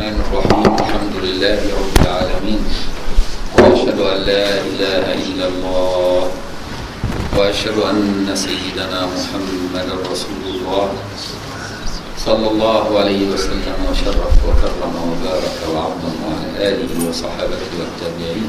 الرحمن الرحيم الحمد لله رب العالمين وأشهد أن لا إله إلا الله وأشهد أن سيدنا محمد رسول الله صلى الله عليه وسلم وشرف وكرم وبارك وعظم وعلى آله وصحابته والتابعين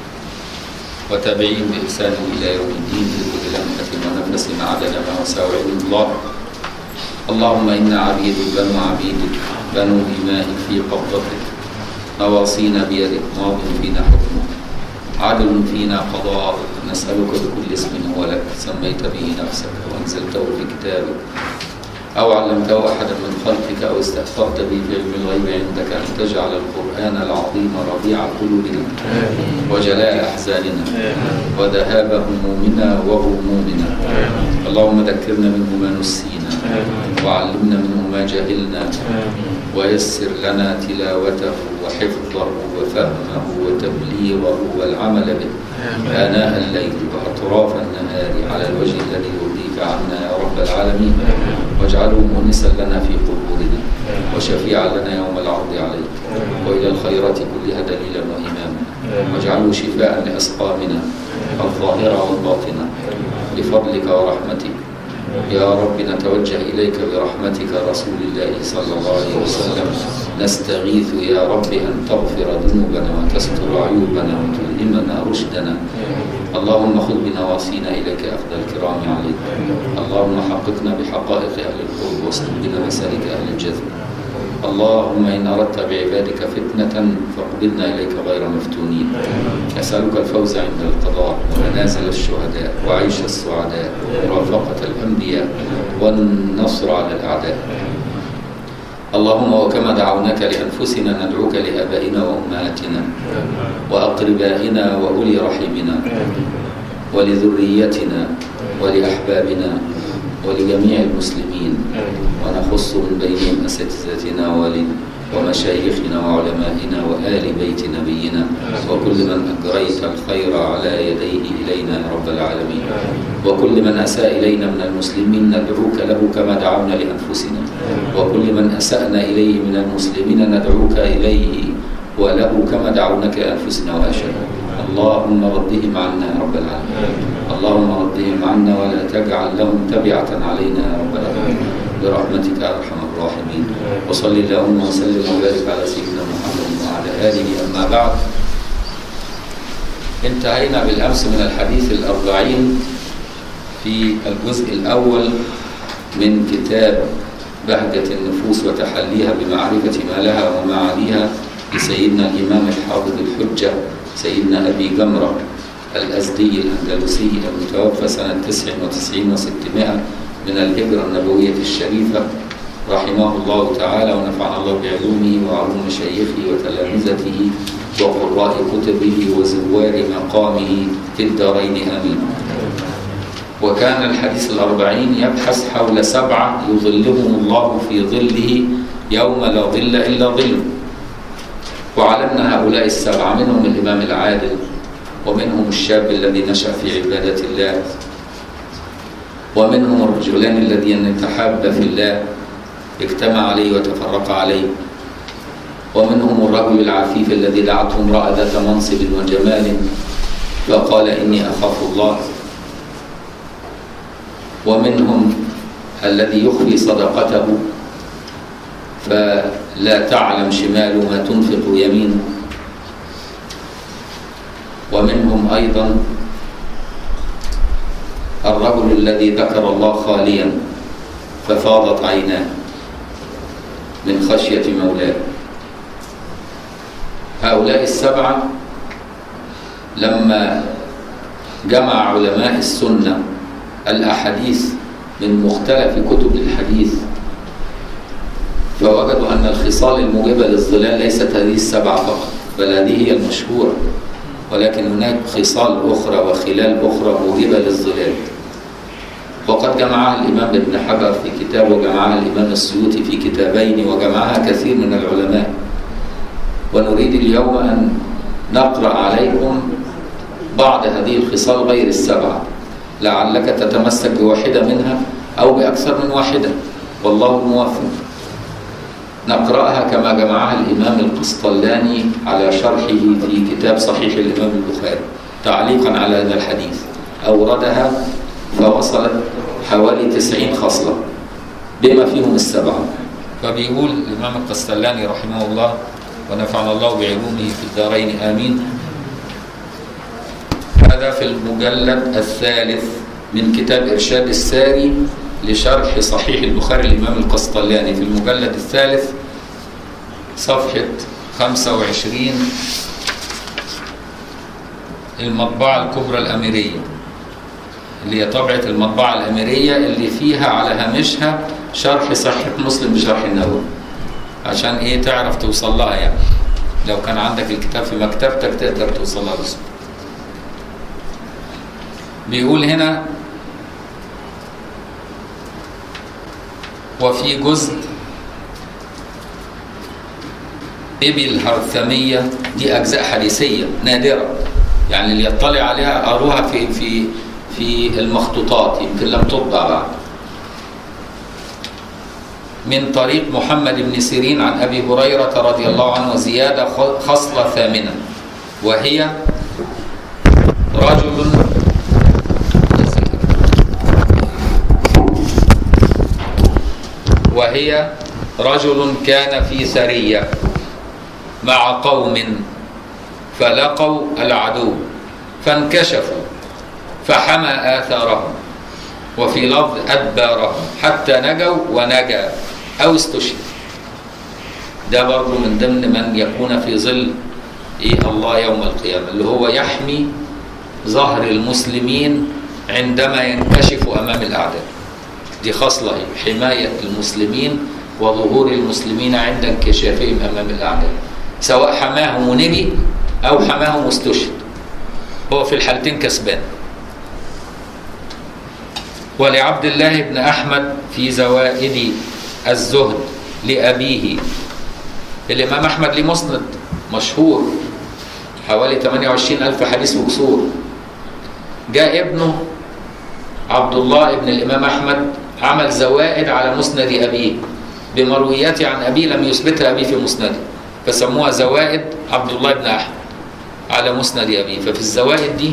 وتابعين بإحسان إلى يوم الدين في كل لمحة ونفس عدد ما وسع علم الله اللهم إنا عبيدك بنو عبيدك بنو إمائك في قبضتك نواصينا بيدك ماض فينا حكمك عدل فينا قضاءك نسألك بكل اسم هو لك سميت به نفسك وأنزلته في كتابك أو علمته أحدا من خلقك أو استأثرت به في علم الغيب عندك أن تجعل القرآن العظيم ربيع قلوبنا وجلاء أحزاننا وذهاب همومنا وغمومنا اللهم ذكرنا منه ما نسينا وعلمنا منه ما جهلنا ويسر لنا تلاوته وحفظه وفهمه وتبليغه والعمل به آناء الليل وأطراف النهار على الوجه الذي يرضيك عنا يا رب العالمين واجعله مونسا لنا في قبورنا وشفيعا لنا يوم العرض عليك وإلى الخيرات كلها دليلا وإماما واجعله شفاء لأسقامنا الظاهرة والباطنة بفضلك ورحمتك يا رب نتوجه إليك برحمتك رسول الله صلى الله عليه وسلم نستغيث يا رب أن تغفر ذنوبنا وتستر عيوبنا وتلهمنا رشدنا اللهم خذ بنواصينا إليك أخذ الكرام عليك اللهم حققنا بحقائق أهل القرب واسلك بنا مسالك أهل الجذب اللهم إن أردت بعبادك فتنة فاقبضنا إليك غير مفتونين أسألك الفوز عند القضاء ومنازل الشهداء وعيش السعداء ورافقة الأنبياء والنصر على الأعداء اللهم وكما دعوناك لأنفسنا ندعوك لآبائنا وأمهاتنا وأقربائنا وأولي رحمنا ولذريتنا ولأحبابنا ولجميع المسلمين ونخص من بينهم أساتذتنا ومشايخنا وعلمائنا وآل بيت نبينا وكل من أجريت الخير على يديه إلينا يا رب العالمين وكل من أساء إلينا من المسلمين ندعوك له كما دعونا لأنفسنا وكل من أسأنا إليه من المسلمين ندعوك إليه وله كما دعوناك لأنفسنا وأشهد اللهم ردهم عنا يا رب العالمين اللهم ردهم عنا ولا تجعل لهم تبعة علينا يا رب العالمين برحمتك يا أرحم الراحمين وصل اللهم وسلم وبارك على سيدنا محمد وعلى آله أما بعد انتهينا بالأمس من الحديث الأربعين في الجزء الأول من كتاب بهجة النفوس وتحليها بمعرفة ما لها وما عليها لسيدنا الإمام الحافظ الحجة سيدنا أبي جمرة الأزدي الأندلسي المتوفى سنة 99 و600 من الهجرة النبوية الشريفة رحمه الله تعالى ونفعنا الله بعلومه وعلوم شيخه وتلامذته وقراء كتبه وزوار مقامه في الدارين آمين وكان الحديث الأربعين يبحث حول سبعة يظلهم الله في ظله يوم لا ظل إلا ظله وعلمنا هؤلاء السبعة منهم الإمام العادل ومنهم الشاب الذي نشأ في عبادة الله ومنهم الرجلان الذين تحابا في الله اجتمع عليه وتفرق عليه ومنهم الرجل العفيف الذي دعته امرأة ذات منصب وجمال فقال إني أخاف الله ومنهم الذي يخفي صدقته فلا تعلم شماله ما تنفق يمينه ومنهم أيضا الرجل الذي ذكر الله خاليا ففاضت عيناه من خشية مولاه هؤلاء السبعة لما جمع علماء السنة الأحاديث من مختلف كتب الحديث فوجدوا أن الخصال الموجبة للظلال ليست هذه السبعة فقط بل هذه هي المشهورة ولكن هناك خصال أخرى وخلال أخرى موجبة للظلال وقد جمعها الإمام ابن حجر في كتاب وجمعها الإمام السيوطي في كتابين وجمعها كثير من العلماء ونريد اليوم أن نقرأ عليكم بعض هذه الخصال غير السبعة لعلك تتمسك بواحدة منها أو بأكثر من واحدة والله الموفق نقرأها كما جمعها الإمام القسطلاني على شرحه في كتاب صحيح الإمام البخاري تعليقا على هذا الحديث أوردها فوصلت حوالي تسعين خصلة بما فيهم السبعة فبيقول الإمام القسطلاني رحمه الله ونفعنا الله بعلومه في الدارين آمين هذا في المجلد الثالث من كتاب إرشاد الساري لشرح صحيح البخاري الإمام القسطلاني في المجلد الثالث صفحة 25 المطبعة الكبرى الأميرية اللي هي طبعة المطبعة الأميرية اللي فيها على هامشها شرح صحيح مسلم بشرح النووي عشان إيه تعرف توصل لها يعني لو كان عندك الكتاب في مكتبتك تقدر توصل لها بسهولة بيقول هنا وفي جزء إبي الهرثمية دي أجزاء حديثية نادرة يعني اللي يطلع عليها قروها في في في المخطوطات يمكن لم تطبع بعد من طريق محمد بن سيرين عن أبي هريرة رضي الله عنه زيادة خصلة ثامنة وهي رجل وهي رجل كان في سرية مع قوم فلقوا العدو فانكشفوا فحمى آثارهم وفي لفظ أدبارهم حتى نجوا ونجا أو استشهد ده برضه من ضمن من يكون في ظل إيه الله يوم القيامة اللي هو يحمي ظهر المسلمين عندما ينكشف أمام الأعداء دي خصلة هي حماية المسلمين وظهور المسلمين عند انكشافهم أمام الأعداء سواء حماهم ونجي أو حماهم واستشهد هو في الحالتين كسبان ولعبد الله بن أحمد في زوائد الزهد لأبيه الإمام أحمد ليه مسند مشهور حوالي 28 ألف حديث وكسور جاء ابنه عبد الله ابن الإمام أحمد عمل زوائد على مسند أبيه بمرويات عن أبيه لم يثبتها أبيه في مسنده فسموها زوائد عبد الله بن أحمد على مسند أبيه ففي الزوائد دي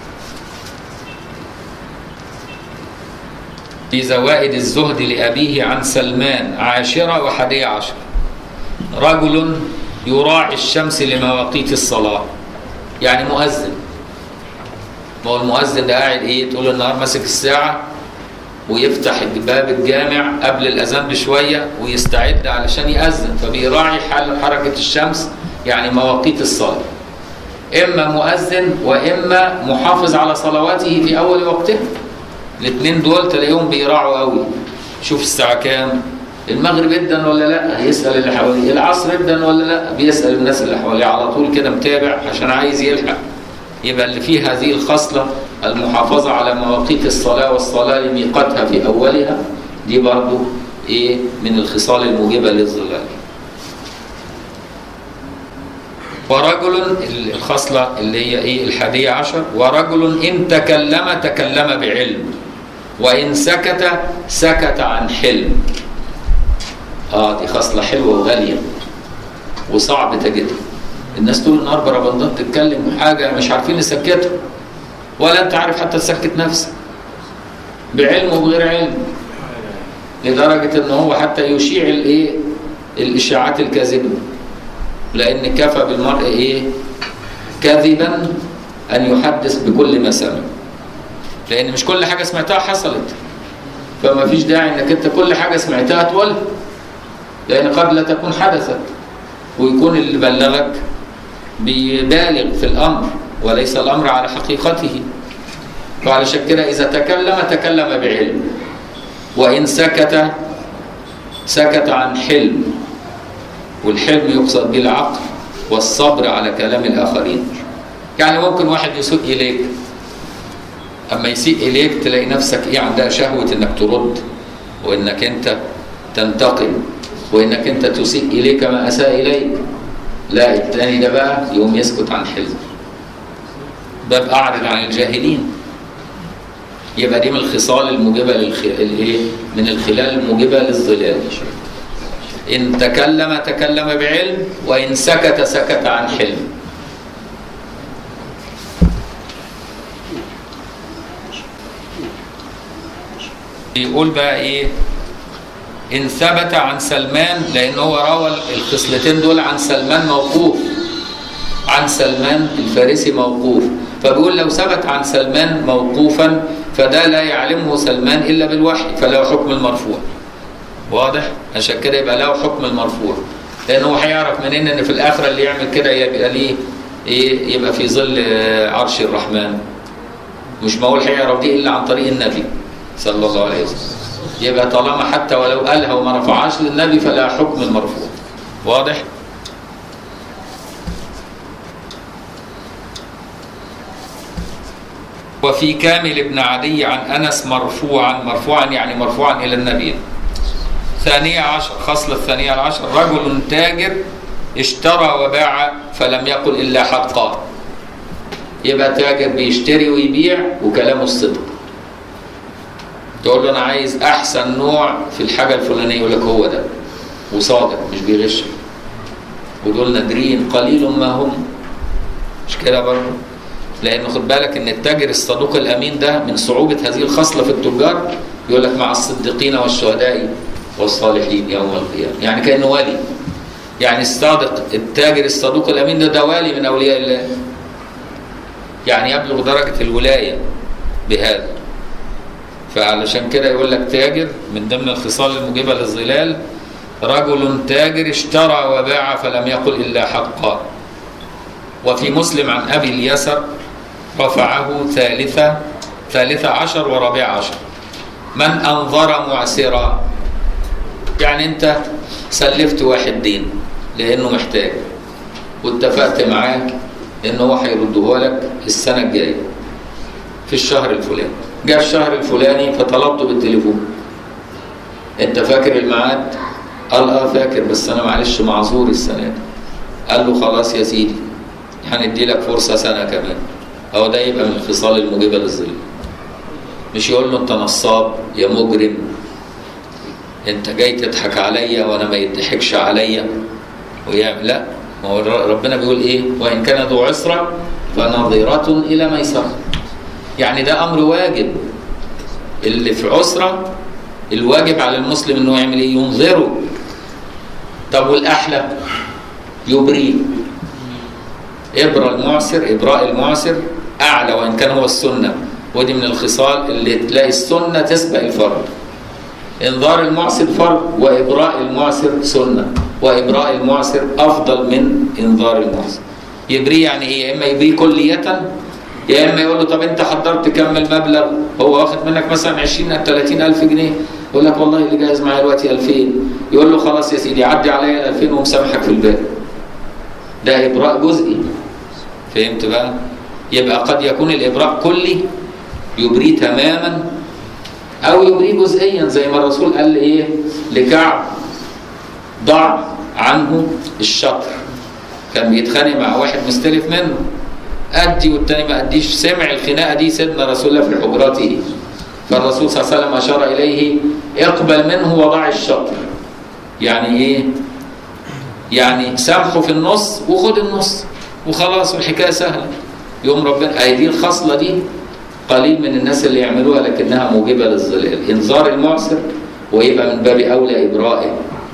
في زوائد الزهد لأبيه عن سلمان عاشرة وحادية عشر رجل يراعي الشمس لمواقيت الصلاة يعني مؤذن ما هو المؤذن ده قاعد ايه طول النهار ماسك الساعة ويفتح باب الجامع قبل الأذان بشوية ويستعد علشان يأذن فبيراعي حال حركة الشمس يعني مواقيت الصلاة إما مؤذن وإما محافظ على صلواته في أول وقته الاثنين دول تلاقيهم بيراعوا قوي شوف الساعة كام المغرب ادن ولا لا يسأل اللي حواليه العصر ادن ولا لا بيسأل الناس اللي حواليه على طول كده متابع عشان عايز يلحق يبقى اللي فيه هذه الخصلة المحافظة على مواقيت الصلاة والصلاة لميقاتها في أولها دي برضو إيه من الخصال الموجبة للظلال ورجل الخصلة اللي هي إيه الحادية عشر ورجل إن تكلم تكلم بعلم وإن سكت سكت عن حلم آه دي خصلة حلوة وغالية وصعب تجدها الناس طول النهار بربندات تتكلم حاجة مش عارفين يسكتوا ولا أنت عارف حتى تسكت نفسك بعلم وبغير علم لدرجة إن هو حتى يشيع الإيه الإشاعات الكاذبة لأن كفى بالمرء إيه كذبا أن يحدث بكل ما سمع لأن مش كل حاجة سمعتها حصلت فما فيش داعي إنك أنت كل حاجة سمعتها تقول لأن قد لا تكون حدثت ويكون اللي بلغك بيبالغ في الأمر وليس الأمر على حقيقته فعلشان كده إذا تكلم تكلم بعلم وإن سكت سكت عن حلم والحلم يقصد به العقل والصبر على كلام الآخرين يعني ممكن واحد يسوء إليك أما يسيء إليك تلاقي نفسك إيه عندها شهوة إنك ترد وإنك أنت تنتقم وإنك أنت تسيء إليك ما أساء إليك لا الثاني ده بقى يقوم يسكت عن حلم باب أعرض عن الجاهلين يبقى دي من الخصال الموجبة للخ... الايه من الخلال الموجبة للظلال إن تكلم تكلم بعلم وإن سكت سكت عن حلم يقول بقى إيه إن ثبت عن سلمان لأن هو روى الخصلتين دول عن سلمان موقوف عن سلمان الفارسي موقوف فبيقول لو ثبت عن سلمان موقوفا فده لا يعلمه سلمان إلا بالوحي فله حكم المرفوع واضح عشان كده يبقى له حكم المرفوع لأنه هو هيعرف منين إن في الآخرة اللي يعمل كده يبقى ليه إيه يبقى في ظل عرش الرحمن مش معقول هيعرف دي إلا عن طريق النبي صلى الله عليه وسلم يبقى طالما حتى ولو قالها وما رفعهاش للنبي فلا حكم المرفوع واضح وفي كامل ابن عدي عن أنس مرفوعا مرفوعا يعني مرفوعا إلى النبي ثانية عشر خصلة الثانية العشر رجل تاجر اشترى وباع فلم يقل إلا حقا يبقى تاجر بيشتري ويبيع وكلامه الصدق تقول له انا عايز احسن نوع في الحاجه الفلانيه يقول لك هو ده وصادق مش بيغش ودول نادرين قليل ما هم مش كده برضه لان خد بالك ان التاجر الصدوق الامين ده من صعوبه هذه الخصله في التجار يقول لك مع الصديقين والشهداء والصالحين يوم القيامه يعني كانه ولي يعني الصادق التاجر الصدوق الامين ده ده والي من اولياء الله يعني يبلغ درجه الولايه بهذا فعلشان كده يقول لك تاجر من ضمن الخصال الموجبه للظلال رجل تاجر اشترى وباع فلم يقل الا حقا وفي مسلم عن ابي اليسر رفعه ثالثة ثالثة عشر ورابع عشر من أنظر معسرا يعني أنت سلفت واحد دين لأنه محتاج واتفقت معاه إن هو هيرده لك السنة الجاية في الشهر الفلاني جاء الشهر الفلاني فطلبته بالتليفون انت فاكر الميعاد قال اه فاكر بس انا معلش معذور السنه دي قال له خلاص يا سيدي هندي لك فرصه سنه كمان هو ده يبقى من الخصال الموجبه للظل مش يقول له انت نصاب يا مجرم انت جاي تضحك عليا وانا ما يضحكش عليا ويعمل لا ما هو ربنا بيقول ايه وان كان ذو عسره فنظيره الى ميسره يعني ده امر واجب اللي في عسره الواجب على المسلم انه يعمل ايه ينظره طب والاحلى يبريه ابرى المعسر ابراء المعسر اعلى وان كان هو السنه ودي من الخصال اللي تلاقي السنه تسبق الفرض انذار المعسر فرض وابراء المعسر سنه وابراء المعسر افضل من انذار المعسر يبريه يعني ايه يا اما يبريه كليه يا اما يقول له طب انت حضرت كم المبلغ هو واخد منك مثلا 20 30 الف جنيه يقول لك والله اللي جاهز معايا دلوقتي 2000 يقول له خلاص يا سيدي عدي عليا ال 2000 ومسامحك في الباقي ده ابراء جزئي فهمت بقى يبقى قد يكون الابراء كلي يبريه تماما او يبريه جزئيا زي ما الرسول قال ايه لكعب ضع عنه الشطر كان بيتخانق مع واحد مستلف منه ادي والتاني ما اديش سمع الخناقه دي سيدنا رسول الله في حجراته فالرسول صلى الله عليه وسلم اشار اليه اقبل منه وضع الشطر يعني ايه يعني سامحه في النص وخد النص وخلاص والحكايه سهله يوم ربنا اي دي الخصله دي قليل من الناس اللي يعملوها لكنها موجبه للظلال انذار المعسر ويبقى من باب اولى ابرائه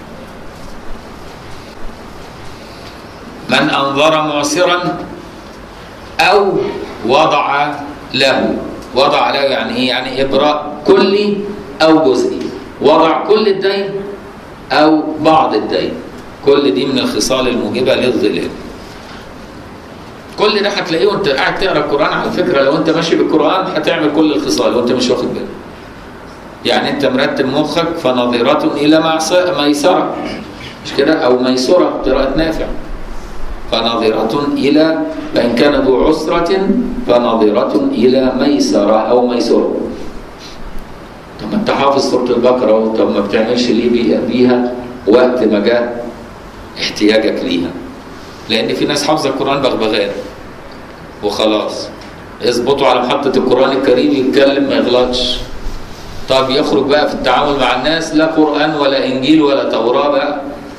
من انظر معسرا او وضع له وضع له يعني ايه يعني ابراء كلي او جزئي وضع كل الدين او بعض الدين كل دي من الخصال الموجبه للظلال كل ده هتلاقيه وانت قاعد تقرا القران على فكره لو انت ماشي بالقران هتعمل كل الخصال وانت مش واخد بالك يعني انت مرتب مخك فنظيرة الى ميسره مش كده او ميسره قراءه نافع فنظرة إلى فإن كان ذو عسرة فنظرة إلى ميسرة أو ميسرة طب ما أنت حافظ سورة البقرة طب ما بتعملش ليه بيها وقت ما جاء احتياجك ليها لأن في ناس حافظة القرآن بغبغان وخلاص اظبطوا على محطة القرآن الكريم يتكلم ما يغلطش طب يخرج بقى في التعامل مع الناس لا قرآن ولا إنجيل ولا توراة بقى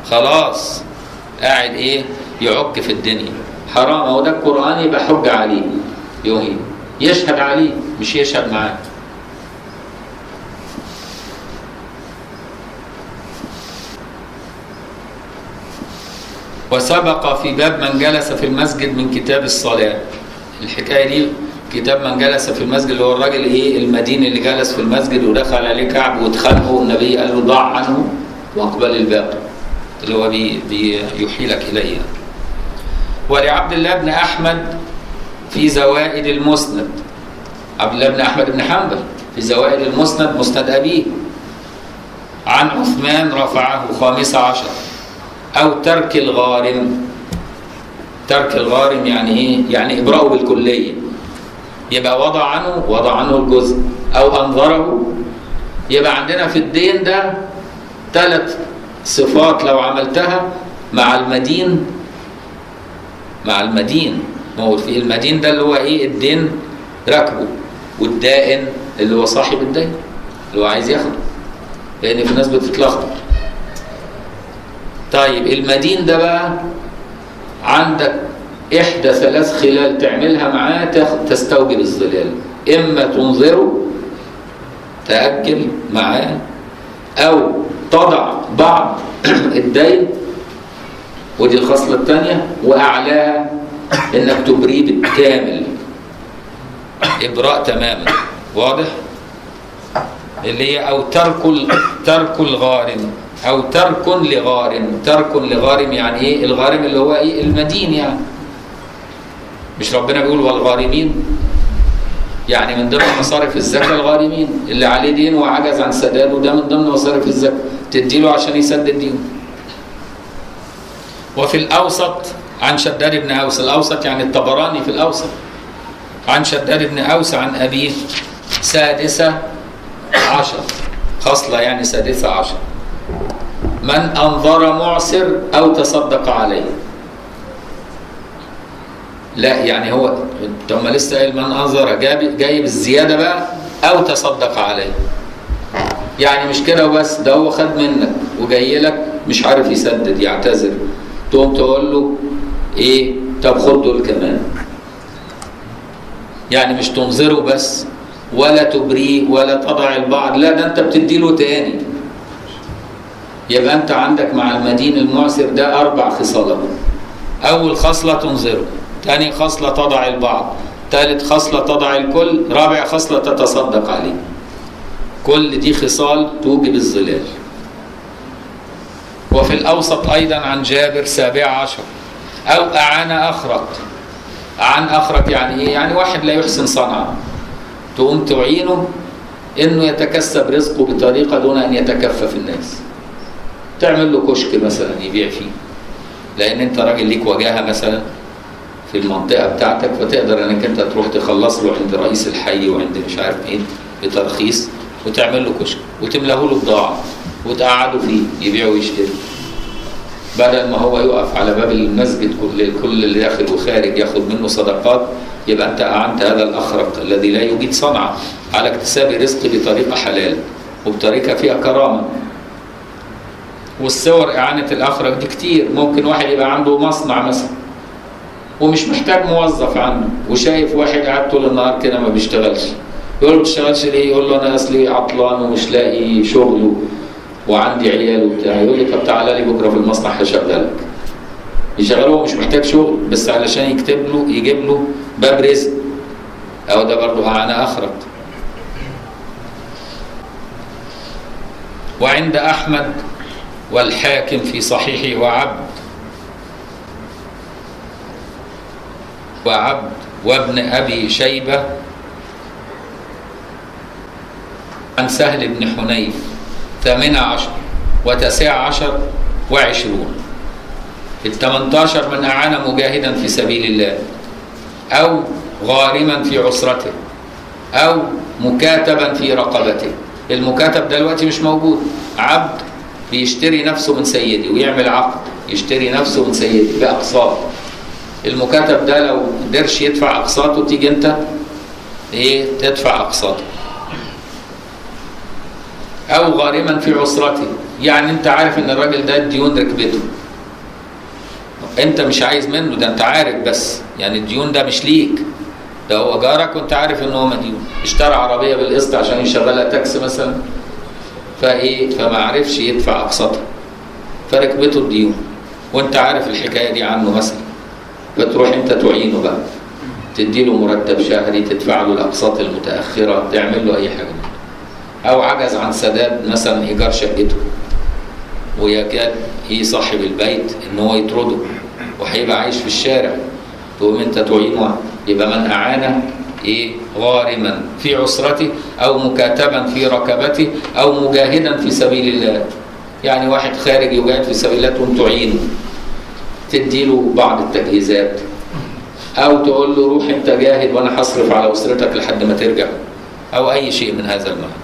خلاص قاعد ايه يعك في الدنيا حرام هو ده القرآن يبقى حجة عليه يوهي يشهد عليه مش يشهد معاه وسبق في باب من جلس في المسجد من كتاب الصلاة الحكاية دي كتاب من جلس في المسجد اللي هو الراجل ايه المديني اللي جلس في المسجد ودخل عليه كعب واتخانقه والنبي قال له ضع عنه واقبل الباقي اللي هو بي بيحيلك اليه ولعبد الله بن احمد في زوائد المسند عبد الله بن احمد بن حنبل في زوائد المسند مسند ابيه عن عثمان رفعه خامس عشر او ترك الغارم ترك الغارم يعني ايه يعني ابراءه بالكليه يبقى وضع عنه وضع عنه الجزء او انظره يبقى عندنا في الدين ده ثلاث صفات لو عملتها مع المدين مع المدين ما هو في المدين ده اللي هو ايه الدين راكبه والدائن اللي هو صاحب الدين اللي هو عايز ياخده لان في ناس بتتلخبط طيب المدين ده بقى عندك احدى ثلاث خلال تعملها معاه تستوجب الظلال اما تنظره تاجل معاه او تضع بعض الدين ودي الخصلة الثانية وأعلاها إنك تبريه بالكامل إبراء تماما واضح؟ اللي هي أو ترك ترك الغارم أو ترك لغارم ترك لغارم يعني إيه؟ الغارم اللي هو إيه؟ المدين يعني مش ربنا بيقول والغارمين يعني من ضمن مصارف الزكاة الغارمين اللي عليه دين وعجز عن سداده ده من ضمن مصارف الزكاة تديله عشان يسدد دينه وفي الأوسط عن شداد بن أوس الأوسط يعني الطبراني في الأوسط عن شداد بن أوس عن أبيه سادسة عشر خصلة يعني سادسة عشر من أنظر معسر أو تصدق عليه لا يعني هو طب ما لسه قايل من انظر جايب جايب الزياده بقى او تصدق عليه يعني مش كده وبس ده هو خد منك وجاي لك مش عارف يسدد يعتذر تقوم تقول له ايه طب خد دول كمان يعني مش تنظره بس ولا تبريه ولا تضع البعض لا ده انت بتدي له تاني يبقى انت عندك مع المدين المعسر ده اربع خصال اول خصله تنظره ثاني خصلة تضع البعض ثالث خصلة تضع الكل رابع خصلة تتصدق عليه كل دي خصال توجب الظلال وفي الأوسط أيضا عن جابر سابع عشر أو أعان أخرق أعان أخرق يعني إيه؟ يعني واحد لا يحسن صنعة تقوم تعينه إنه يتكسب رزقه بطريقة دون أن يتكفف الناس تعمل له كشك مثلا يبيع فيه لأن أنت راجل ليك وجاهة مثلا في المنطقة بتاعتك فتقدر انك انت تروح تخلص له عند رئيس الحي وعند مش عارف ايه بترخيص وتعمل له كشك وتملاه له بضاعة وتقعده فيه يبيع ويشتري بدل ما هو يقف على باب المسجد كل كل اللي داخل وخارج ياخد منه صدقات يبقى انت اعنت هذا الاخرق الذي لا يجيد صنعه على اكتساب رزق بطريقه حلال وبطريقه فيها كرامه والصور اعانه الاخرق دي كتير ممكن واحد يبقى عنده مصنع مثلا ومش محتاج موظف عنه وشايف واحد قاعد طول النهار كده ما بيشتغلش يقول له ما بتشتغلش ليه؟ يقول له انا اصلي عطلان ومش لاقي شغل وعندي عيال وبتاع يقول لي طب تعالى لي بكره في المصنع هشغلك يشغله هو مش محتاج شغل بس علشان يكتب له يجيب له باب رزق او ده برضه انا اخرق وعند احمد والحاكم في صحيحه وعبد وعبد وابن أبي شيبة عن سهل بن حنيف ثامن عشر وتسع عشر وعشرون الثمنتاشر من أعان مجاهدا في سبيل الله أو غارما في عسرته أو مكاتبا في رقبته المكاتب دلوقتي مش موجود عبد بيشتري نفسه من سيدي ويعمل عقد يشتري نفسه من سيدي بأقساط المكاتب ده لو قدرش يدفع اقساطه تيجي انت ايه تدفع اقساطه او غارما في عسرته يعني انت عارف ان الراجل ده الديون ركبته انت مش عايز منه ده انت عارف بس يعني الديون ده مش ليك ده هو جارك وانت عارف ان هو مديون اشترى عربيه بالقسط عشان يشغلها تاكس مثلا فايه فما عرفش يدفع اقساطها فركبته الديون وانت عارف الحكايه دي عنه مثلا فتروح انت تعينه بقى تدي له مرتب شهري تدفع له الاقساط المتاخره تعمل له اي حاجه او عجز عن سداد مثلا ايجار شقته ويكاد هي صاحب البيت ان هو يطرده وهيبقى عايش في الشارع تقوم انت تعينه يبقى من اعان ايه غارما في عسرته او مكاتبا في ركبته او مجاهدا في سبيل الله يعني واحد خارج يجاهد في سبيل الله تقوم تعينه تدي له بعض التجهيزات او تقول له روح انت جاهد وانا هصرف على اسرتك لحد ما ترجع او اي شيء من هذا المعنى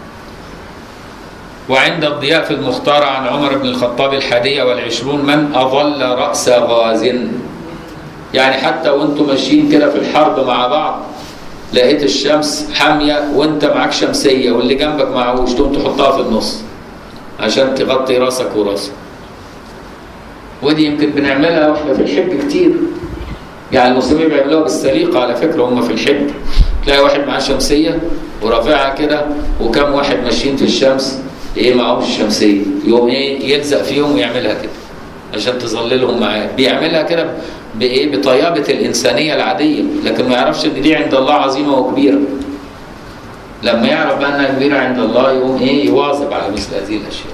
وعند الضياء في المختار عن عمر بن الخطاب الحادية والعشرون من أظل رأس غاز يعني حتى وانتم ماشيين كده في الحرب مع بعض لقيت الشمس حامية وانت معاك شمسية واللي جنبك معهوش تقوم تحطها في النص عشان تغطي راسك وراسه ودي يمكن بنعملها واحنا في الحج كتير يعني المسلمين بيعملوها بالسليقة على فكرة هم في الحج تلاقي واحد معاه شمسية ورافعها كده وكم واحد ماشيين في الشمس ايه معهمش شمسيه يقوم ايه يلزق فيهم ويعملها كده عشان تظللهم معاه بيعملها كده بايه بطيابه الانسانيه العاديه لكن ما يعرفش ان دي عند الله عظيمه وكبيره لما يعرف بقى انها كبيره عند الله يقوم ايه يواظب على مثل هذه الاشياء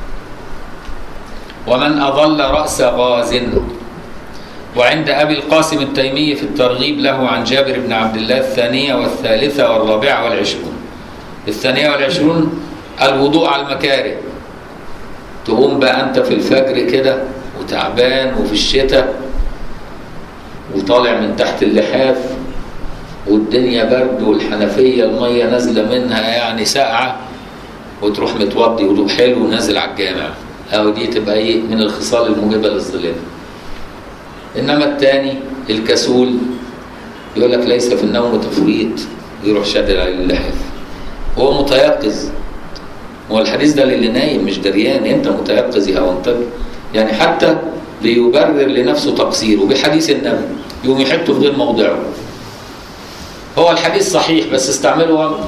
ومن اظل راس غاز وعند ابي القاسم التيمي في الترغيب له عن جابر بن عبد الله الثانيه والثالثه والرابعه والعشرون الثانيه والعشرون الوضوء على المكاره تقوم بقى انت في الفجر كده وتعبان وفي الشتاء وطالع من تحت اللحاف والدنيا برد والحنفيه الميه نازله منها يعني ساقعه وتروح متوضي وضوء حلو ونازل على الجامع او دي تبقى ايه من الخصال الموجبه للظلام انما الثاني الكسول يقول لك ليس في النوم تفريط يروح شادد على اللحاف هو متيقظ هو الحديث ده للي نايم مش دريان انت متيقظ او انت يعني حتى بيبرر لنفسه تقصيره بحديث النبي يقوم يحطه في غير موضعه هو الحديث صحيح بس استعمله غلط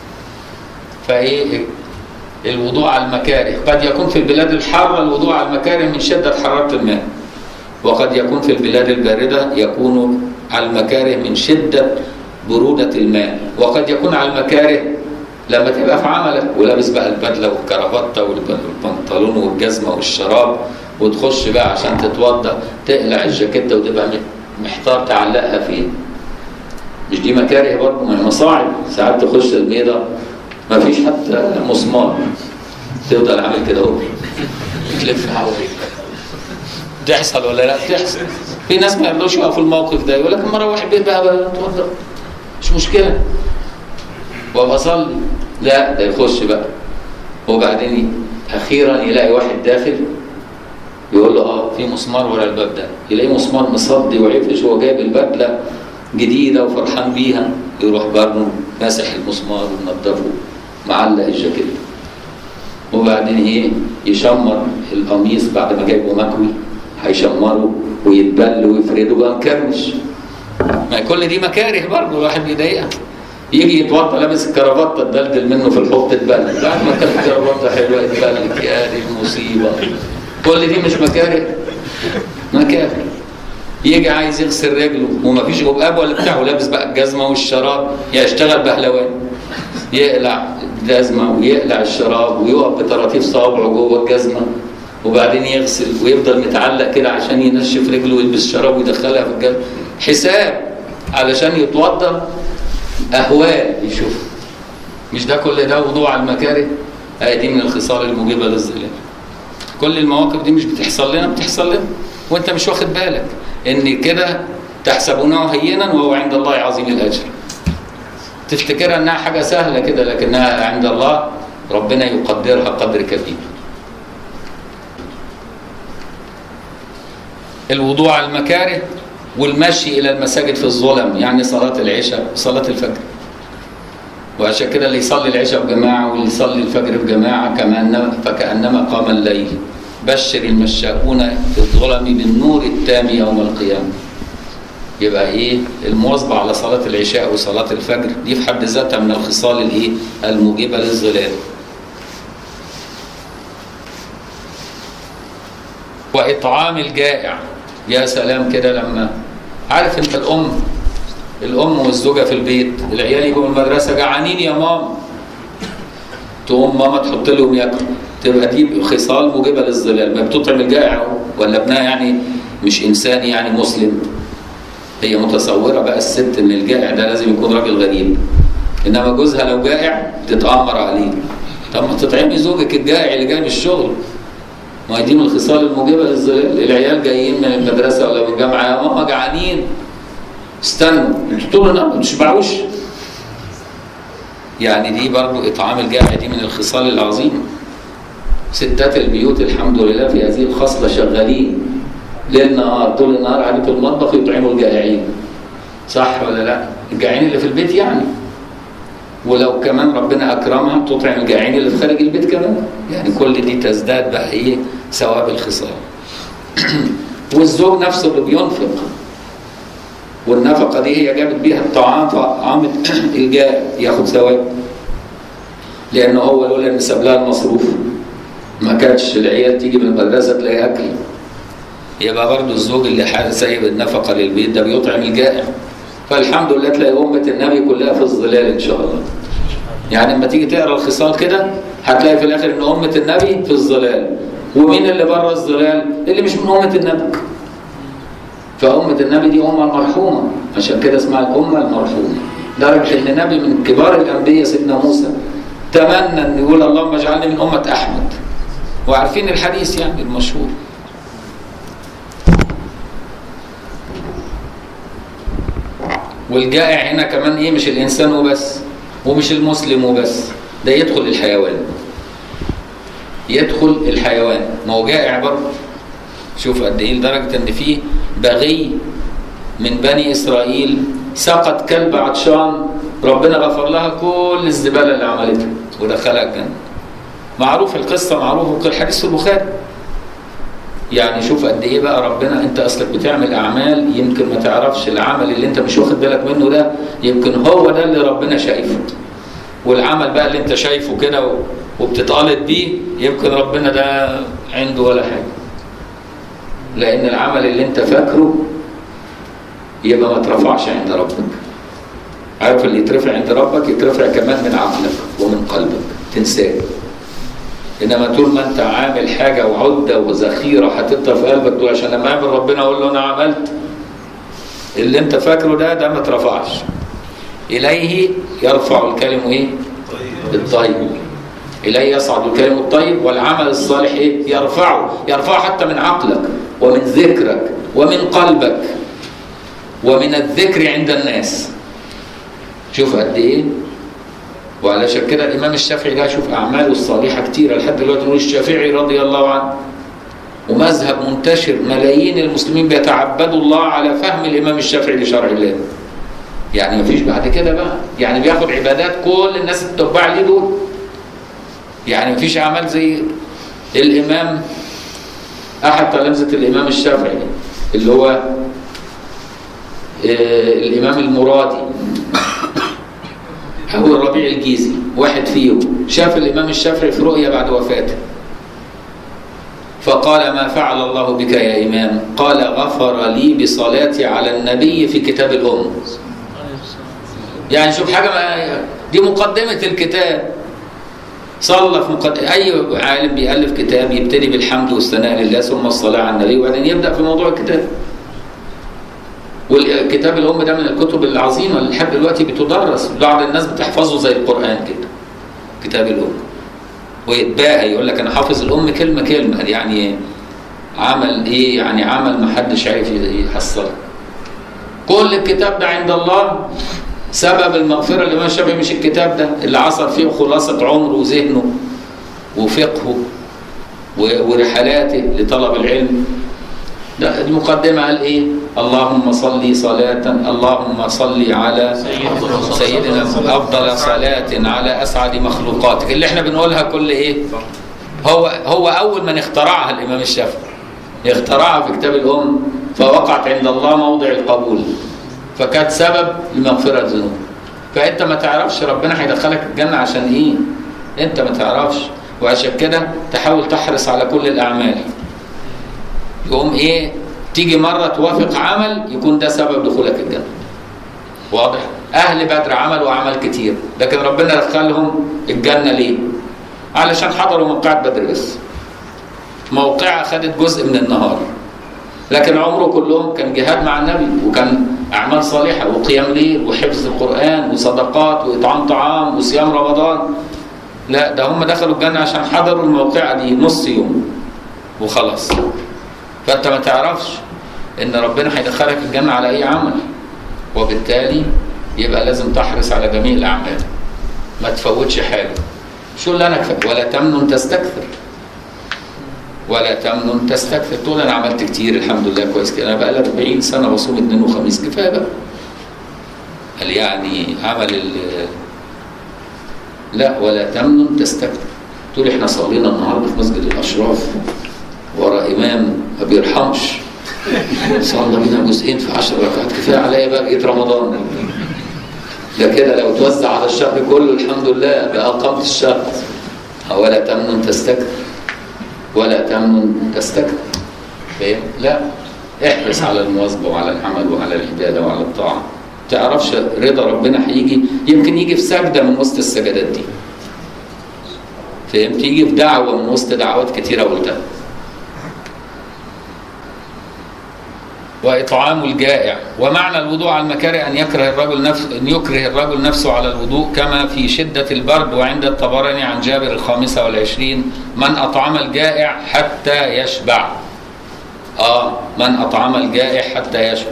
فايه الوضوء على المكاره قد يكون في البلاد الحارة الوضوء على المكاره من شدة حرارة الماء وقد يكون في البلاد الباردة يكون على المكاره من شدة برودة الماء وقد يكون على المكاره لما تبقى في عملك ولابس بقى البدله والكرافته والبنطلون والجزمه والشراب وتخش بقى عشان تتوضا تقلع الجاكيته وتبقى محتار تعلقها فين مش دي مكاره برضه من المصاعب ساعات تخش الميضه ما فيش حتى مسمار تفضل عامل كده اهو تلف حواليك تحصل ولا لا تحصل في ناس ما يقدروش يقفوا في الموقف ده يقول لك مره واحد بيبقى اتوضا مش مشكله وبصلي لا ده يخش بقى وبعدين اخيرا يلاقي واحد داخل يقول له اه في مسمار ورا الباب ده يلاقي مسمار مصدي وعفش وهو جايب البدله جديده وفرحان بيها يروح برنه ماسح المسمار ومنضفه معلق الجاكيت وبعدين ايه يشمر القميص بعد ما جايبه مكوي هيشمره ويتبل ويفرده بقى مكرمش ما كل دي مكاره برضه الواحد بيضايقها يجي يتوضا لابس الكرافته تدلدل منه في الحوض تتبلد بعد ما كانت الكرافته حلوه يتبلد يا دي المصيبه كل دي مش مكاره مكاره يجي عايز يغسل رجله ومفيش جباب ولا بتاعه لابس بقى الجزمه والشراب يشتغل بهلوان يقلع الجزمه ويقلع الشراب ويقف بطراطيف صوابعه جوه الجزمه وبعدين يغسل ويفضل متعلق كده عشان ينشف رجله ويلبس شراب ويدخلها في الجزمه حساب علشان يتوضا اهوال يشوف مش ده كل ده وضوء على المكاره هي دي من الخصال الموجبه للظلام كل المواقف دي مش بتحصل لنا بتحصل لنا وانت مش واخد بالك ان كده تحسبونه هينا وهو عند الله عظيم الاجر تفتكرها انها حاجه سهله كده لكنها عند الله ربنا يقدرها قدر كبير الوضوء على المكاره والمشي الى المساجد في الظلم يعني صلاه العشاء صلاه الفجر وعشان كده اللي يصلي العشاء بجماعة واللي يصلي الفجر بجماعة كما فكأنما قام الليل بشر المشاؤون في الظلم بالنور التام يوم القيامة يبقى ايه المواظبة على صلاة العشاء وصلاة الفجر دي في حد ذاتها من الخصال الايه الموجبة للظلال وإطعام الجائع يا سلام كده لما عارف انت الأم الأم والزوجة في البيت العيال يجوا من المدرسة جعانين يا ماما تقوم ماما تحط لهم ياكلوا تبقى دي خصال موجبة للظلال ما بتطعم الجائع ولا ابنها يعني مش إنسان يعني مسلم هي متصورة بقى الست إن الجائع ده لازم يكون راجل غريب إنما جوزها لو جائع تتأمر عليه طب ما تطعمي زوجك الجائع اللي جاي من الشغل ما هي دي من الخصال الموجبة للظلال العيال جايين من المدرسة ولا من الجامعة يا ماما جعانين استنوا انتوا طول النهار ما تشبعوش يعني دي برضو إطعام الجائع دي من الخصال العظيمة ستات البيوت الحمد لله في هذه الخصلة شغالين ليل نهار طول النهار قاعدين في المطبخ يطعموا الجائعين صح ولا لا؟ الجائعين اللي في البيت يعني ولو كمان ربنا اكرمها تطعم الجائعين اللي في خارج البيت كمان يعني كل دي تزداد بقى ايه ثواب الخصال والزوج نفسه اللي بينفق والنفقه دي هي جابت بيها الطعام فطعام الجائع ياخد ثواب لانه هو لولا ان ساب لها المصروف ما كانتش العيال تيجي من المدرسه تلاقي اكل يبقى برضه الزوج اللي سايب النفقه للبيت ده بيطعم الجائع فالحمد لله تلاقي أمة النبي كلها في الظلال إن شاء الله يعني لما تيجي تقرا الخصال كده هتلاقي في الآخر إن أمة النبي في الظلال ومين اللي بره الظلال؟ اللي مش من أمة النبي فأمة النبي دي أمة مرحومة عشان كده اسمها الأمة المرحومة درجة إن النبي من كبار الأنبياء سيدنا موسى تمنى أن يقول اللهم اجعلني من أمة أحمد وعارفين الحديث يعني المشهور والجائع هنا كمان ايه مش الانسان وبس ومش المسلم وبس ده يدخل الحيوان يدخل الحيوان ما هو جائع برضه شوف قد ايه لدرجه ان في بغي من بني اسرائيل سقط كلب عطشان ربنا غفر لها كل الزباله اللي عملتها ودخلها الجنه معروف القصه معروفه الحديث في البخاري يعني شوف قد ايه بقى ربنا انت اصلك بتعمل اعمال يمكن ما تعرفش العمل اللي انت مش واخد بالك منه ده يمكن هو ده اللي ربنا شايفه والعمل بقى اللي انت شايفه كده وبتتقلط بيه يمكن ربنا ده عنده ولا حاجه لان العمل اللي انت فاكره يبقى ما اترفعش عند ربك عارف اللي يترفع عند ربك يترفع كمان من عقلك ومن قلبك تنساه انما طول ما انت عامل حاجه وعده وذخيره حاططها في قلبك دول عشان لما اقابل ربنا اقول له انا عملت اللي انت فاكره ده ده ما اترفعش اليه يرفع الكلم ايه؟ الطيب اليه يصعد الكلم الطيب والعمل الصالح ايه؟ يرفعه يرفعه حتى من عقلك ومن ذكرك ومن قلبك ومن الذكر عند الناس شوف قد ايه وعلشان كده الامام الشافعي ده شوف اعماله الصالحه كتيره لحد دلوقتي نقول الشافعي رضي الله عنه ومذهب منتشر ملايين المسلمين بيتعبدوا الله على فهم الامام الشافعي لشرع الله يعني مفيش بعد كده بقى يعني بياخد عبادات كل الناس التبع ليه دول يعني مفيش اعمال زي الامام احد تلامذه الامام الشافعي اللي هو الامام المرادي هو الربيع الجيزي واحد فيهم شاف الإمام الشافعي في رؤيا بعد وفاته فقال ما فعل الله بك يا إمام قال غفر لي بصلاتي على النبي في كتاب الأم يعني شوف حاجة ما دي مقدمة الكتاب صلى في مقدمة أي عالم بيألف كتاب يبتدي بالحمد والثناء لله ثم الصلاة على النبي وبعدين يبدأ في موضوع الكتاب والكتاب الأم ده من الكتب العظيمة اللي لحد دلوقتي بتدرس بعض الناس بتحفظه زي القرآن كده كتاب الأم ويتباهى يقول لك أنا حافظ الأم كلمة كلمة يعني عمل إيه يعني عمل ما حدش عارف يحصله كل الكتاب ده عند الله سبب المغفرة الإمام الشافعي مش الكتاب ده اللي عصر فيه خلاصة عمره وذهنه وفقهه ورحلاته لطلب العلم ده دي مقدمة قال إيه اللهم صل صلاة اللهم صل على سيدنا أفضل صلاة على أسعد مخلوقاتك اللي احنا بنقولها كل إيه هو هو أول من اخترعها الإمام الشافعي اخترعها في كتاب الأم فوقعت عند الله موضع القبول فكانت سبب لمغفرة الذنوب فأنت ما تعرفش ربنا هيدخلك الجنة عشان إيه أنت ما تعرفش وعشان كده تحاول تحرص على كل الأعمال يقوم إيه تيجي مرة توافق عمل يكون ده سبب دخولك الجنة واضح أهل بدر عملوا أعمال كتير لكن ربنا دخلهم الجنة ليه علشان حضروا موقعة بدر بس موقعة خدت جزء من النهار لكن عمره كلهم كان جهاد مع النبي وكان أعمال صالحة وقيام ليل وحفظ القرآن وصدقات وإطعام طعام وصيام رمضان لا ده هم دخلوا الجنة عشان حضروا الموقعة دي نص يوم وخلاص فأنت ما تعرفش إن ربنا هيدخلك الجنة على أي عمل وبالتالي يبقى لازم تحرص على جميع الأعمال ما تفوتش حاجة شو اللي أنا كفاية ولا تمنن تستكثر ولا تمنن تستكثر تقول انا عملت كتير الحمد لله كويس كده انا بقى لي 40 سنه بصوم اثنين وخميس كفايه بقى قال يعني عمل ال لا ولا تمنن تستكثر تقول احنا صلينا النهارده في مسجد الاشراف ورا امام ما بيرحمش صلى بينا جزئين في 10 ركعات كفايه عليا بقى بقيت رمضان ده كده لو توزع على الشهر كله الحمد لله بقى قامت الشهر ولا تمنن تستكثر ولا تمنن تستكثر فاهم؟ لا احرص على المواظبه وعلى العمل وعلى العباده وعلى الطاعه تعرفش رضا ربنا هيجي يمكن يجي في سجده من وسط السجدات دي فهمت يجي في دعوه من وسط دعوات كتيره قلتها وإطعام الجائع ومعنى الوضوء على المكاره أن يكره الرجل نفس أن يكره الرجل نفسه على الوضوء كما في شدة البرد وعند الطبراني عن جابر الخامسة والعشرين من أطعم الجائع حتى يشبع آه من أطعم الجائع حتى يشبع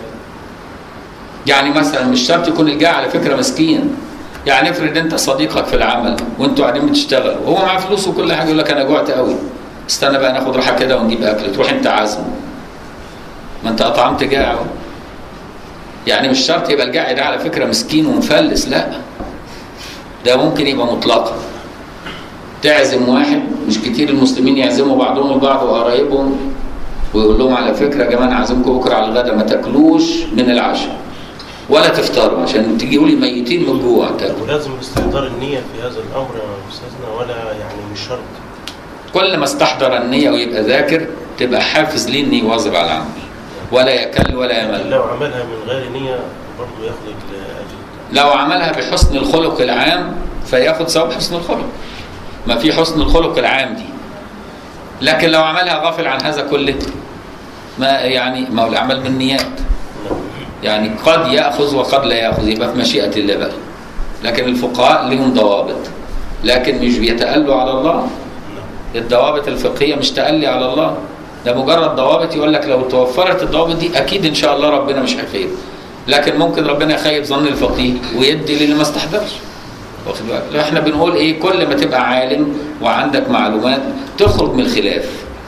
يعني مثلا مش شرط يكون الجائع على فكرة مسكين يعني افرض انت صديقك في العمل وانتوا قاعدين بتشتغلوا وهو معاه فلوس وكل حاجه يقول لك انا جوعت قوي استنى بقى ناخد راحه كده ونجيب اكل تروح انت عازمه ما انت اطعمت جائع اهو يعني مش شرط يبقى الجائع ده على فكره مسكين ومفلس لا ده ممكن يبقى مطلقا تعزم واحد مش كتير المسلمين يعزموا بعضهم البعض وقرايبهم ويقول لهم على فكره يا جماعه انا عازمكم بكره على الغداء ما تاكلوش من العشاء ولا تفطروا عشان تجيوا لي ميتين من الجوع تاكلوا ولازم استحضار النية في هذا الأمر يا أستاذنا ولا يعني مش شرط كل ما استحضر النيه ويبقى ذاكر تبقى حافز ليه انه يواظب على العمل ولا يكل ولا يمل لو عملها من غير نية برضه ياخد الأجر لو عملها بحسن الخلق العام فياخد ثواب حسن الخلق ما في حسن الخلق العام دي لكن لو عملها غافل عن هذا كله ما يعني ما هو الاعمال بالنيات يعني قد ياخذ وقد لا ياخذ يبقى في مشيئه الله بقى لكن الفقهاء لهم ضوابط لكن مش بيتألوا على الله الضوابط الفقهيه مش تألي على الله ده مجرد ضوابط يقول لك لو توفرت الضوابط دي اكيد ان شاء الله ربنا مش هيخيب لكن ممكن ربنا يخيب ظن الفقيه ويدي للي ما استحضرش واخد بالك احنا بنقول ايه كل ما تبقى عالم وعندك معلومات تخرج من الخلاف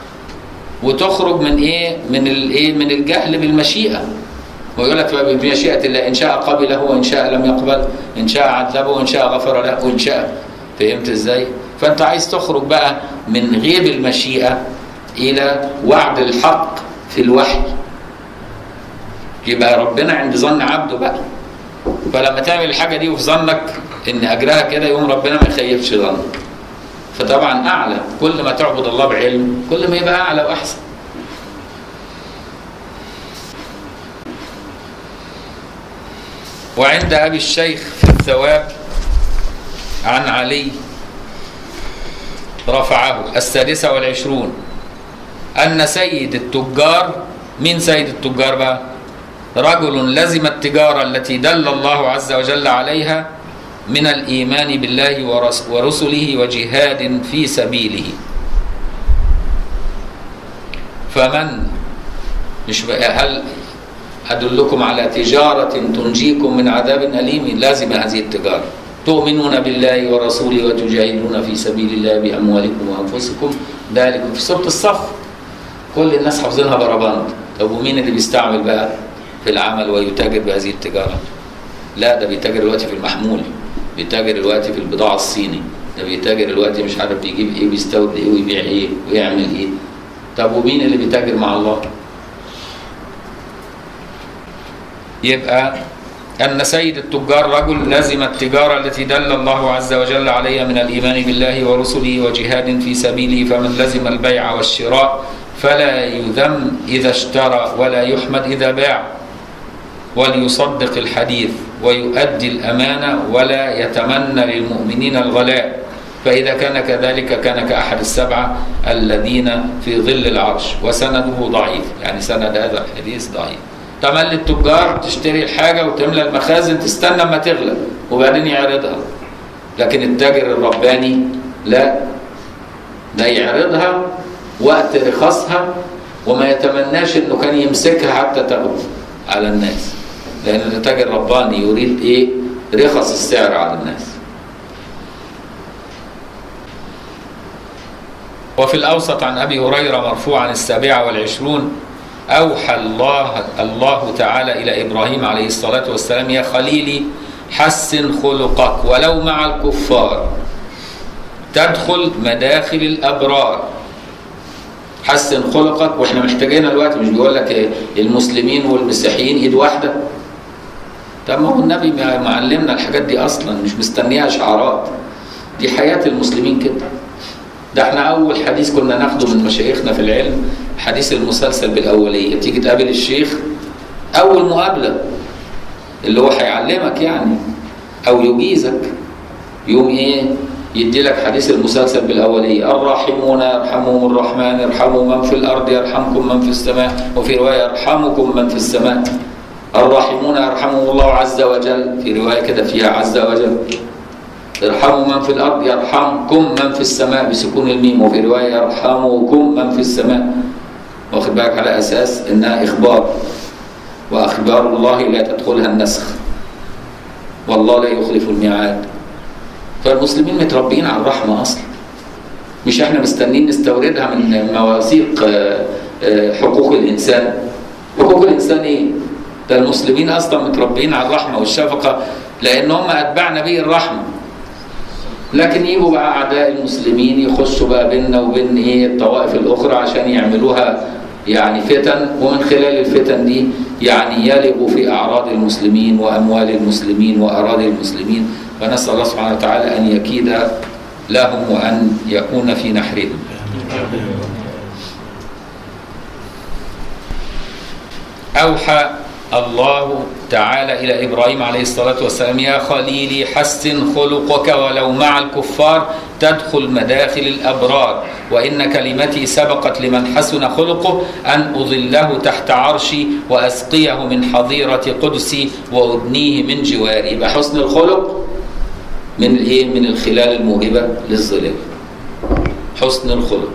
وتخرج من ايه من الايه من الجهل بالمشيئه ويقول لك بمشيئه الله ان شاء قبله وان شاء لم يقبل ان شاء عذبه وان شاء غفر له وان شاء فهمت ازاي فانت عايز تخرج بقى من غيب المشيئه الى وعد الحق في الوحي يبقى ربنا عند ظن عبده بقى فلما تعمل الحاجه دي وفي ظنك ان اجرها كده يوم ربنا ما يخيبش ظنك فطبعا اعلى كل ما تعبد الله بعلم كل ما يبقى اعلى واحسن وعند ابي الشيخ في الثواب عن علي رفعه السادسة والعشرون أن سيد التجار مين سيد التجار بقى رجل لزم التجارة التي دل الله عز وجل عليها من الإيمان بالله ورس- ورسله وجهاد في سبيله فمن مش بقى هل أدلكم على تجارة تنجيكم من عذاب أليم لازم هذه التجارة تؤمنون بالله ورسوله وتجاهدون في سبيل الله بأموالكم وأنفسكم ذلك في سورة الصف كل الناس حافظينها بربند طب ومين اللي بيستعمل بقى في العمل ويتاجر بهذه التجاره لا ده بيتاجر دلوقتي في المحمول بيتاجر دلوقتي في البضاعه الصيني ده بيتاجر دلوقتي مش عارف بيجيب ايه ويستورد ايه ويبيع ايه ويعمل ايه طب ومين اللي بيتاجر مع الله يبقى أن سيد التجار رجل لزم التجارة التي دل الله عز وجل عليها من الإيمان بالله ورسله وجهاد في سبيله فمن لزم البيع والشراء فلا يذم إذا اشترى ولا يحمد إذا باع وليصدق الحديث ويؤدي الأمانة ولا يتمنى للمؤمنين الغلاء فإذا كان كذلك كان كأحد السبعة الذين في ظل العرش وسنده ضعيف يعني سند هذا الحديث ضعيف تملي التجار تشتري الحاجة وتملى المخازن تستنى اما تغلى وبعدين يعرضها لكن التاجر الرباني لا ده يعرضها وقت رخصها وما يتمناش انه كان يمسكها حتى تغلى على الناس لان ده تاجر رباني يريد ايه رخص السعر على الناس وفي الأوسط عن أبي هريرة مرفوعا السابعة والعشرون أوحى الله الله تعالى إلى إبراهيم عليه الصلاة والسلام يا خليلي حسن خلقك ولو مع الكفار تدخل مداخل الأبرار حسن خلقك واحنا محتاجينها دلوقتي مش بيقول لك إيه المسلمين والمسيحيين ايد واحده طب ما هو النبي معلمنا الحاجات دي اصلا مش مستنيها شعارات دي حياه المسلمين كده ده احنا اول حديث كنا ناخده من مشايخنا في العلم حديث المسلسل بالاوليه تيجي تقابل الشيخ اول مقابله اللي هو هيعلمك يعني او يجيزك يوم ايه يدي لك حديث المسلسل بالاوليه الراحمون يرحمهم الرحمن يرحموا من في الارض يرحمكم من في السماء وفي روايه يرحمكم من في السماء الراحمون يرحمهم الله عز وجل في روايه كده فيها عز وجل ارحموا من في الارض يرحمكم من في السماء بسكون الميم وفي روايه يرحمكم من في السماء واخد بالك على اساس انها اخبار واخبار الله لا تدخلها النسخ والله لا يخلف الميعاد فالمسلمين متربيين على الرحمه اصلا مش احنا مستنيين نستوردها من مواثيق حقوق الانسان حقوق الانسان ايه ده المسلمين اصلا متربيين على الرحمه والشفقه لان هم اتباع نبي الرحمه لكن يجوا بقى اعداء المسلمين يخشوا بقى بيننا وبين ايه الطوائف الاخرى عشان يعملوها يعني فتن ومن خلال الفتن دي يعني يلغوا في اعراض المسلمين واموال المسلمين واراضي المسلمين فنسال الله سبحانه وتعالى ان يكيد لهم وان يكون في نحرهم. اوحى الله تعالى إلى إبراهيم عليه الصلاة والسلام يا خليلي حسن خلقك ولو مع الكفار تدخل مداخل الأبرار وإن كلمتي سبقت لمن حسن خلقه أن أظله تحت عرشي وأسقيه من حظيرة قدسي وأدنيه من جواري يبقى حسن الخلق من الإيه؟ من الخلال الموهبة للظلال حسن الخلق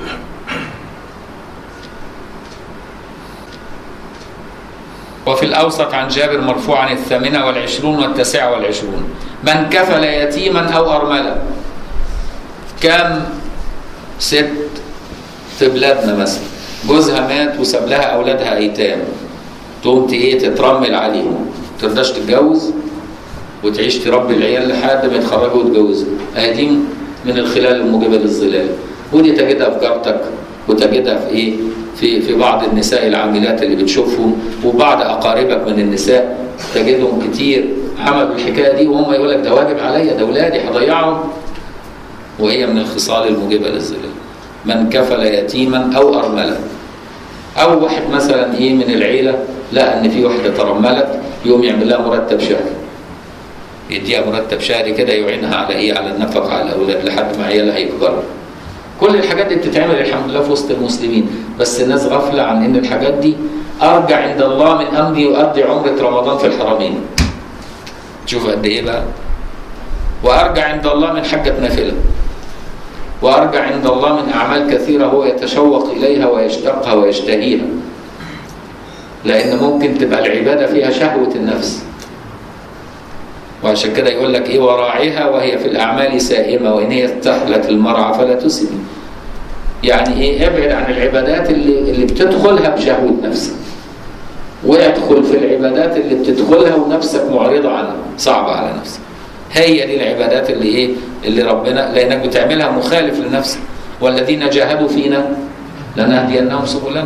وفي الأوسط عن جابر مرفوعا الثامنة والعشرون والتاسعة والعشرون من كفل يتيما أو أرملة كم ست في بلادنا مثلا جوزها مات وساب لها أولادها أيتام تقوم إيه تترمل عليهم ترضاش تتجوز وتعيش تربي العيال لحد ما يتخرجوا ويتجوزوا دي من الخلال الموجبة للظلال ودي تجدها في جارتك وتجدها في ايه في في بعض النساء العاملات اللي بتشوفهم وبعض اقاربك من النساء تجدهم كتير عملوا الحكايه دي وهم يقول لك ده واجب عليا ده اولادي هضيعهم وهي من الخصال الموجبه للظلال من كفل يتيما او ارملا او واحد مثلا ايه من العيله لا ان في واحده ترملت يقوم يعمل لها مرتب شهري يديها مرتب شهري كده يعينها على ايه على النفقه على الاولاد لحد ما عيالها يكبروا كل الحاجات دي بتتعمل الحمد لله في وسط المسلمين بس الناس غافله عن ان الحاجات دي ارجع عند الله من امري يؤدي عمره رمضان في الحرمين شوف قد ايه بقى وارجع عند الله من حجه نافله وارجع عند الله من اعمال كثيره هو يتشوق اليها ويشتاقها ويشتهيها لان ممكن تبقى العباده فيها شهوه النفس وعشان كده يقول لك ايه وراعيها وهي في الاعمال سائمه وان هي استحلت المرعى فلا تسمي يعني ايه ابعد عن العبادات اللي اللي بتدخلها بشهوه نفسك وادخل في العبادات اللي بتدخلها ونفسك معرضه عنها صعبه على نفسك هي دي العبادات اللي ايه اللي ربنا لانك بتعملها مخالف لنفسك والذين جاهدوا فينا لنهدينهم سبلنا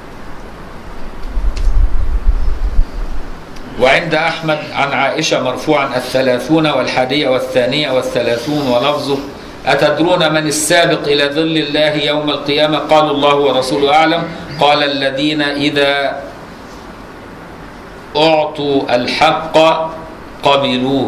وعند أحمد عن عائشة مرفوعا الثلاثون والحادية والثانية والثلاثون ولفظه أتدرون من السابق إلى ظل الله يوم القيامة قالوا الله ورسوله أعلم قال الذين إذا أعطوا الحق قبلوه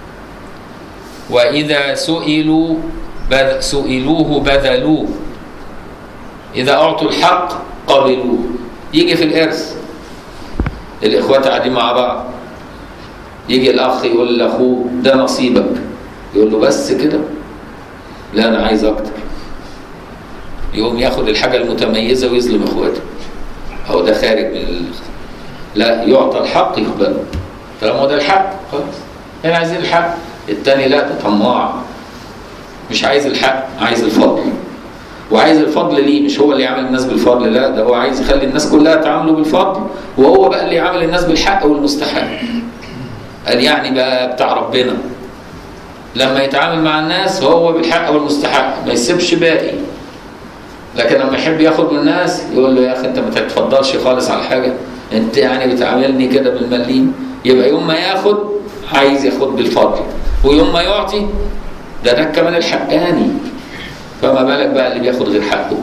وإذا سئلوا بذ سئلوه بذلوه إذا أعطوا الحق قبلوه يجي في الإرث الإخوات قاعدين مع بعض يجي الأخ يقول لأخوه ده نصيبك يقول له بس كده لا أنا عايز أكتر يقوم ياخد الحاجة المتميزة ويظلم إخواته أو ده خارج من ال... لا يعطى الحق يقبله طالما ده الحق خلاص احنا عايزين الحق التاني لا ده طماع مش عايز الحق عايز الفضل وعايز الفضل ليه مش هو اللي يعمل الناس بالفضل لا ده هو عايز يخلي الناس كلها تعامله بالفضل وهو بقى اللي يعمل الناس بالحق والمستحق قال يعني بقى بتاع ربنا لما يتعامل مع الناس هو بالحق والمستحق ما يسيبش باقي لكن لما يحب ياخد من الناس يقول له يا اخي انت ما تتفضلش خالص على حاجه انت يعني بتعاملني كده بالمليم يبقى يوم ما ياخد عايز ياخد بالفضل ويوم ما يعطي ده ده كمان الحقاني فما بالك بقى اللي بياخد غير حقه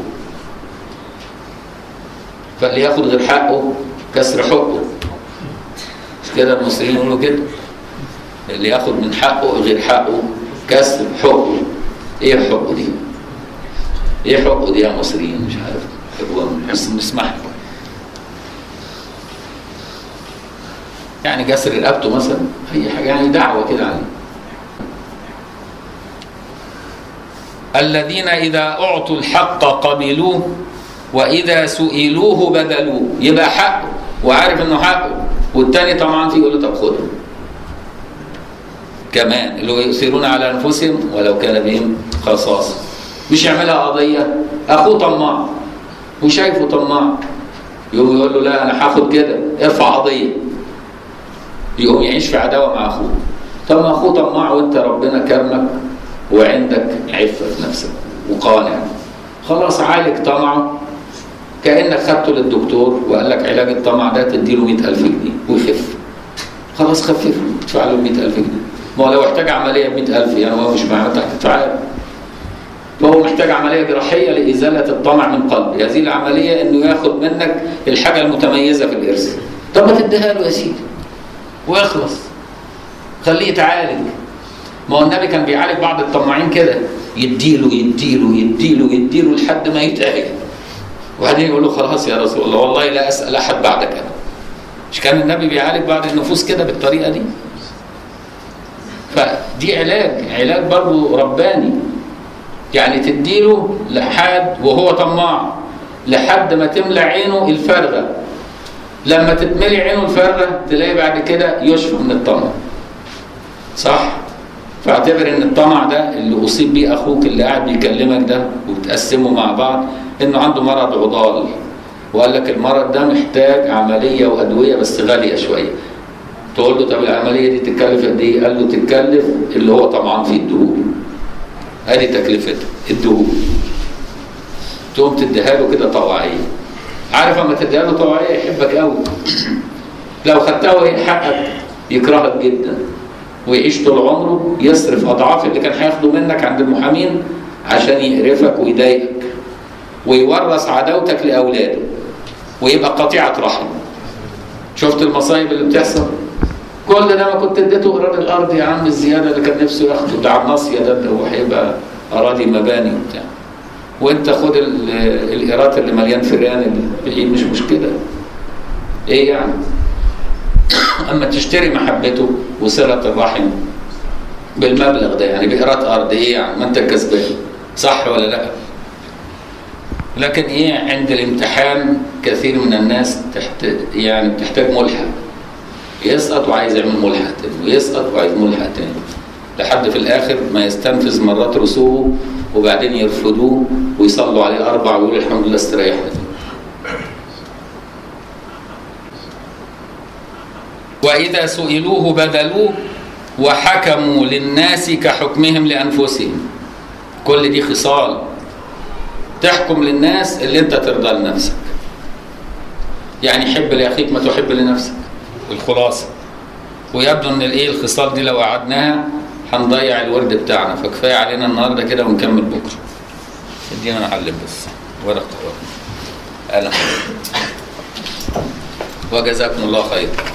فاللي ياخد غير حقه كسر حقه مش كده المصريين يقولوا كده اللي ياخد من حقه غير حقه كسر حقه ايه حقه دي ايه حقه دي يا مصريين مش عارف هو بس نسمعها يعني كسر رقبته مثلا اي حاجه يعني دعوه كده عليه الذين إذا أعطوا الحق قبلوه وإذا سئلوه بذلوه يبقى حقه وعارف إنه حقه والتاني طبعا فيه يقول له طب خده كمان اللي هو يؤثرون على أنفسهم ولو كان بهم خصاصة مش يعملها قضية أخوه طماع وشايفه طماع يقوم يقول له لا أنا هاخد كده ارفع قضية يقوم يعيش في عداوة مع أخوه طب ما أخوه طماع وأنت ربنا كرمك وعندك عفة في نفسك وقانع خلاص عالج طمعه كأنك خدته للدكتور وقال لك علاج الطمع ده تديله 100000 جنيه ويخف خلاص خففه ادفع له 100000 جنيه ما هو لو احتاج عملية ب 100000 يعني هو مش معاه تحت تدفع فهو محتاج عملية جراحية لإزالة الطمع من قلبه هذه العملية إنه ياخد منك الحاجة المتميزة في الإرث طب ما تديها له يا سيدي ويخلص خليه يتعالج ما هو النبي كان بيعالج بعض الطماعين كده يديله يديله يديله يديله لحد ما يتأهل وبعدين يقول له خلاص يا رسول الله والله لا اسال احد بعدك انا مش كان النبي بيعالج بعض النفوس كده بالطريقه دي فدي علاج علاج برضه رباني يعني تديله لحد وهو طماع لحد ما تملى عينه الفارغه لما تتملي عينه الفارغه تلاقي بعد كده يشفى من الطمع صح فاعتبر ان الطمع ده اللي اصيب بيه اخوك اللي قاعد بيكلمك ده وبتقسموا مع بعض انه عنده مرض عضال وقال لك المرض ده محتاج عمليه وادويه بس غاليه شويه تقول له طب العمليه دي تتكلف قد ايه؟ قال له تتكلف اللي هو طبعا فيه الدهون ادي تكلفتها الدهون تقوم تديها له كده طوعيه عارف اما تديها له طوعيه يحبك قوي لو خدتها وهي حقك يكرهك جدا ويعيش طول عمره يصرف اضعاف اللي كان هياخده منك عند المحامين عشان يقرفك ويضايقك ويورث عداوتك لاولاده ويبقى قطيعه رحم شفت المصايب اللي بتحصل كل ده ما كنت اديته ايراد الارض يا عم الزياده اللي كان نفسه ياخده بتاع الناصيه ده اللي هو هيبقى اراضي مباني وبتاع وانت خد الايراد اللي مليان فيران البعيد مش مشكله ايه يعني اما تشتري محبته وصله الرحم بالمبلغ ده يعني بإيراد ارض ايه يعني ما انت كسبان صح ولا لا لكن ايه عند الامتحان كثير من الناس تحت يعني بتحتاج ملحق يسقط وعايز يعمل ملحق تاني ويسقط وعايز ملحق تاني لحد في الاخر ما يستنفذ مرات رسوبه وبعدين يرفضوه ويصلوا عليه أربع ويقولوا الحمد لله استريحنا وإذا سئلوه بذلوه وحكموا للناس كحكمهم لأنفسهم كل دي خصال تحكم للناس اللي انت ترضى لنفسك يعني حب لاخيك ما تحب لنفسك الخلاصه ويبدو ان الايه الخصال دي لو قعدناها هنضيع الورد بتاعنا فكفايه علينا النهارده كده ونكمل بكره ادينا نعلم بس ورقه قلم وجزاكم الله خير